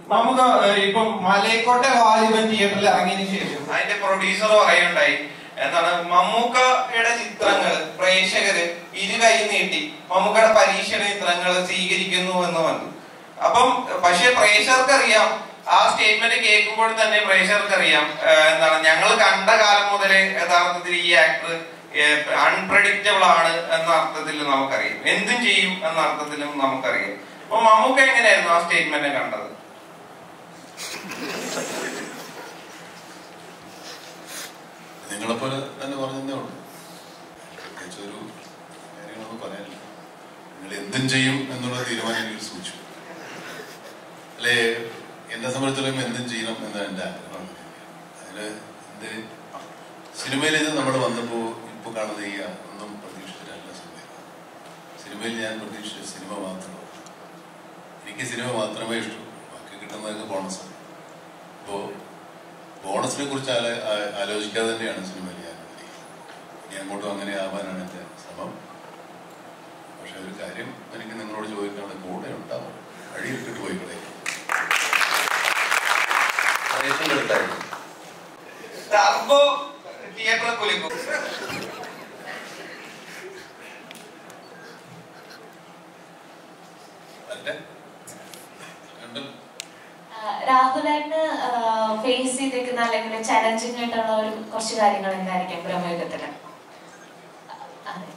നമുക്ക് ഏഹ്, ഇപ്പം മലയക്കോട്ടെ വാലിബൻ തിയേറ്ററിൽ ഇറങ്ങിയതിനു ശേഷം അതിന്റെ പ്രൊഡ്യൂസർ പറയുണ്ടായി എന്താണ് മമ്മൂക്കയുടെ ചിത്രങ്ങൾ പ്രേക്ഷകര് ഇരു കൈ നീട്ടി മമ്മൂക്കയുടെ പരീക്ഷയുടെ ചിത്രങ്ങൾ സ്വീകരിക്കുന്നു എന്ന് വന്നു അപ്പം പക്ഷെ പ്രേക്ഷകർക്ക് അറിയാം ആ സ്റ്റേറ്റ്മെന്റ് കേൾക്കുമ്പോൾ തന്നെ പ്രേക്ഷകർക്ക് അറിയാം ഏഹ്, എന്താണ് ഞങ്ങൾ കണ്ട കാലം മുതലേ യഥാർത്ഥത്തിൽ ഈ ആക്ടർ അൺപ്രഡിക്റ്റബിൾ ആണ് എന്ന അർത്ഥത്തിൽ നമുക്കറിയാം എന്തും ചെയ്യും എന്ന അർത്ഥത്തിലും നമുക്കറിയാം അപ്പൊ മമ്മൂക്ക എങ്ങനെയായിരുന്നു ആ സ്റ്റേറ്റ്മെന്റ് കണ്ടത് നിങ്ങളെപ്പോലെ തന്നെ പറഞ്ഞതേ ഉള്ളൂ പ്രത്യേകിച്ച് ഒരു കാര്യങ്ങളൊന്നും പറയാനില്ല നിങ്ങൾ എന്തും ചെയ്യും എന്നുള്ള തീരുമാനം എനിക്ക് സൂക്ഷിച്ചു അല്ലെ എന്നെ സംബന്ധിച്ചിടത്തോളം എന്തും ചെയ്യണം എന്നാണ് എൻ്റെ ആഗ്രഹം അതിന് എന്ത് സിനിമയിൽ ഇത് നമ്മൾ വന്നപ്പോൾ ഇപ്പോൾ കാണുന്ന ഈ ഒന്നും പ്രതീക്ഷിച്ചിട്ടല്ല സിനിമയിൽ സിനിമയിൽ ഞാൻ പ്രതീക്ഷിച്ച സിനിമ മാത്രമാണ് എനിക്ക് സിനിമ മാത്രമേ ഇഷ്ടൂ ബാക്കി കിട്ടുന്നതൊക്കെ ബോണസാണ് അപ്പോൾ ബോണസിനെ കുറിച്ച് ആല- ആ- ആലോചിക്കാതെ തന്നെയാണ് സിനിമയിൽ ഞാൻ അഭിനയിക്കുന്നത്. ഇനി അങ്ങോട്ടും അങ്ങനെ ആവാനാണ് എൻ്റെ ശ്രമം പക്ഷെ ഒരു കാര്യം എനിക്ക് നിങ്ങളോട് ചോദിക്കാനുള്ള കൂടെ ഉണ്ടാവും വഴിയിലിട്ടിട്ട് പോയി കളയും ടർബോ തിയേറ്ററിൽ കുലിക്കും അല്ലേ കണ്ടല്ലോ രാഹുലേട്ടന് ഫേസ് ചെയ്തിരിക്കുന്ന അല്ലെങ്കിൽ ചലഞ്ചിങ് ആയിട്ടുള്ള ഒരു കുറച്ച് കാര്യങ്ങൾ എന്തായിരിക്കും ബ്രഹ്മയുഗത്തില് അതെ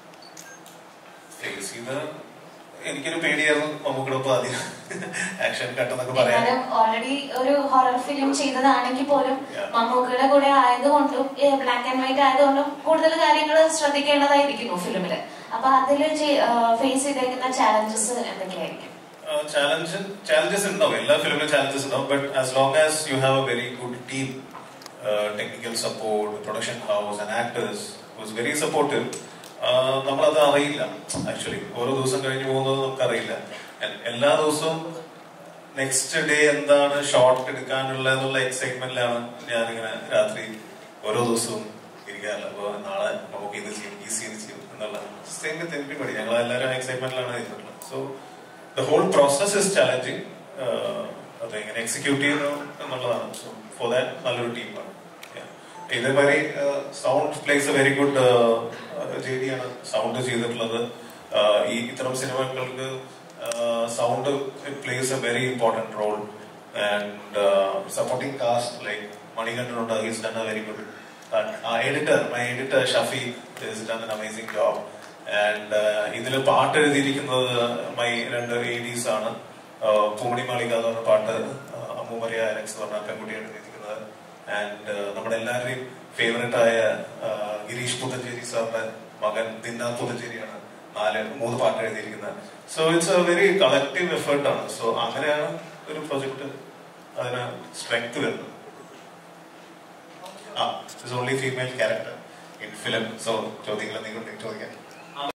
ഫേസ് ചെയ്ത് എനിക്കൊരു പേടിയായിരുന്നു മമ്മൂക്കിടൊപ്പം ആദ്യം ആക്ഷൻ കട്ടെന്നൊക്കെ പറയാൻ എന്നാലും ഓൾറെഡി ഒരു ഹൊറർ ഫിലിം ചെയ്തതാണെങ്കിൽ പോലും Yeah. മമ്മൂക്കയുടെ കൂടെ ആയതുകൊണ്ടും ബ്ലാക്ക് ആൻഡ് വൈറ്റ് ആയതുകൊണ്ടും കൂടുതൽ കാര്യങ്ങൾ ശ്രദ്ധിക്കേണ്ടതായിരിക്കുന്നു ഫിലിമില് അപ്പൊ അതിൽ ഫേസ് ചെയ്തേക്കുന്ന ചാലഞ്ചസ് എന്തൊക്കെയായിരിക്കും ചാലഞ്ച് ചാലഞ്ചസ് ഉണ്ടാവും എല്ലാ ഫിലിമിലും ചാലഞ്ചസ് ഉണ്ടാവും but as long as you have a very good team technical support production house and actors was very supportive നമ്മളത് അറിയില്ല ആക്ച്വലി ഓരോ ദിവസം കഴിഞ്ഞ് പോകുന്നത് നമുക്കറിയില്ല എ- എല്ലാ ദിവസവും നെക്സ്റ്റ് ഡേ എന്താണ് ഷോട്ട് എടുക്കാനുള്ള എന്നുള്ള എക്സൈറ്റ്മെന്റിലാണ് ഞാനിങ്ങനെ രാത്രി ഓരോ ദിവസവും ഇരിക്കാറില്ല അപ്പൊ നാളെ നമുക്ക് ഇത് ചെയ്യും ഈ സീൻ ചെയ്യും എന്നുള്ള സെയിം വിത്ത് എവരിബഡി ഞങ്ങൾ എല്ലാവരും എക്സൈറ്റ്മെന്റിലാണ് ഇരുന്നിട്ടുള്ളത് so the whole process is challenging അത് എങ്ങനെ എക്സിക്യൂട്ട് ചെയ്യുന്നു എന്നുള്ളതാണ് സോ ഫോർ ദാറ്റ് നല്ലൊരു ടീമാണ് ഇതേമാതിരി sound plays a very good ജേഡിയാണ് സൗണ്ട് ചെയ്തിട്ടുള്ളത് Uh, ഈ ഇത്തരം സിനിമകൾക്ക് sound plays a very important role and supporting cast like മണികണ്ഠനുണ്ട് he's done a very good editor my editor Shafi is done an amazing job and ഇതിൽ പാട്ട് എഴുതിയിരിക്കുന്നത് my രണ്ട് ലേഡീസ് ആണ് Uh, പൂമണി മാളിക എന്ന് പറഞ്ഞ പാട്ട് uh, അമ്മു മരിയ അലക്സ് എന്ന് പറഞ്ഞ പെൺകുട്ടിയാണ് എഴുതിയിരിക്കുന്നത് ആൻഡ് നമ്മുടെ എല്ലാവരുടെയും ഫേവറേറ്റ് ആയ uh, ഗിരീഷ് പുത്തഞ്ചേരി സാറിന്റെ മകൻ ദിന്നാഥ് പുത്തഞ്ചേരിയാണ് നാല് മൂന്ന് പാട്ട് എഴുതിയിരിക്കുന്നത് so it's a very collective effort ആണ് സോ അങ്ങനെയാണ് ഒരു പ്രൊജക്ട് അതിന് സ്ട്രെങ്ത് വരുന്നത് ആ it's only female character in film so ചോദ്യങ്ങൾ നിങ്ങൾ ചോദിക്കാൻ